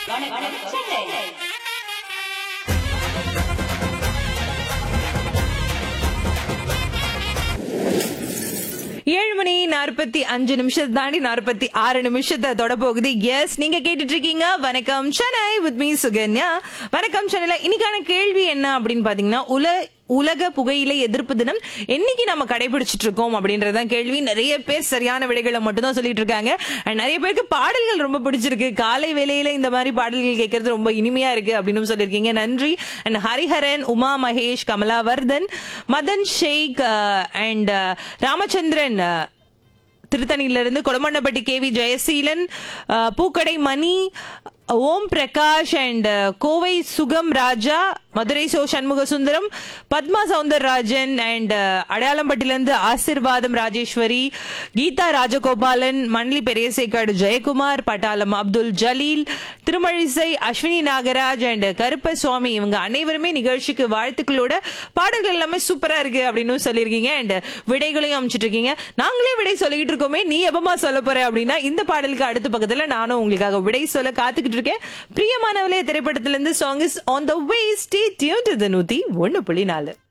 வணக்கம் சென்னை ஏழு மணி நாற்பத்தி அஞ்சு நிமிஷத்தை தாண்டி நாற்பத்தி ஆறு நிமிஷத்தை தொட போகுது எஸ் நீங்க கேட்டுட்டு இருக்கீங்க வணக்கம் சென்னை வித் மீ சுகன்யா வணக்கம் சென்னையில இன்னைக்கான கேள்வி என்ன அப்படின்னு பாத்தீங்கன்னா உல உலக புகையிலை எதிர்ப்பு தினம் என்னைக்கு நம்ம கடைபிடிச்சிட்டு இருக்கோம் அப்படின்றதுதான் கேள்வி நிறைய பேர் சரியான விடைகளை மட்டும் தான் சொல்லிட்டு இருக்காங்க And நிறைய பேருக்கு பாடல்கள் ரொம்ப பிடிச்சிருக்கு காலை வேளையில இந்த மாதிரி பாடல்கள் கேட்கறது ரொம்ப இனிமையா இருக்கு அப்படின்னு சொல்லியிருக்கீங்க நன்றி அண்ட் ஹரிஹரன் உமா மகேஷ் கமலாவர்தன் மதன் ஷேக் அண்ட் ராமச்சந்திரன் அஹ், திருத்தணியில இருந்து கொடமண்டப்பட்டி கேவி ஜெயசீலன் அஹ், பூக்கடை மணி ஓம் பிரகாஷ் அண்ட் கோவை சுகம் ராஜா மதுரை சோ சண்முக சுந்தரம் பத்மா சவுந்தரராஜன் அண்ட் அடையாளம்பட்டிலிருந்து ஆசிர்வாதம் ராஜேஸ்வரி கீதா ராஜகோபாலன் மண்லி பெரியசேக்காடு ஜெயக்குமார் பட்டாளம் அப்துல் ஜலீல் திருமழிசை அஸ்வினி நாகராஜ் அண்ட் கருப்பசுவாமி இவங்க அனைவருமே நிகழ்ச்சிக்கு வாழ்த்துக்களோட பாடல்கள் எல்லாமே சூப்பரா இருக்கு அப்படின்னு சொல்லியிருக்கீங்க அண்ட் விடைகளையும் அமைச்சிட்டு இருக்கீங்க நாங்களே விடை சொல்லிக்கிட்டு இருக்கோமே நீ எப்பமா சொல்ல போற அப்படின்னா இந்த பாடலுக்கு அடுத்த பக்கத்துல நானும் உங்களுக்காக விடை சொல்ல காத்துக்கிட்டு இருக்கேன் பிரியமானவளே திரைப்படத்திலிருந்து song is on the way stay tuned to the நூத்தி ஒன்னு புள்ளி நாலு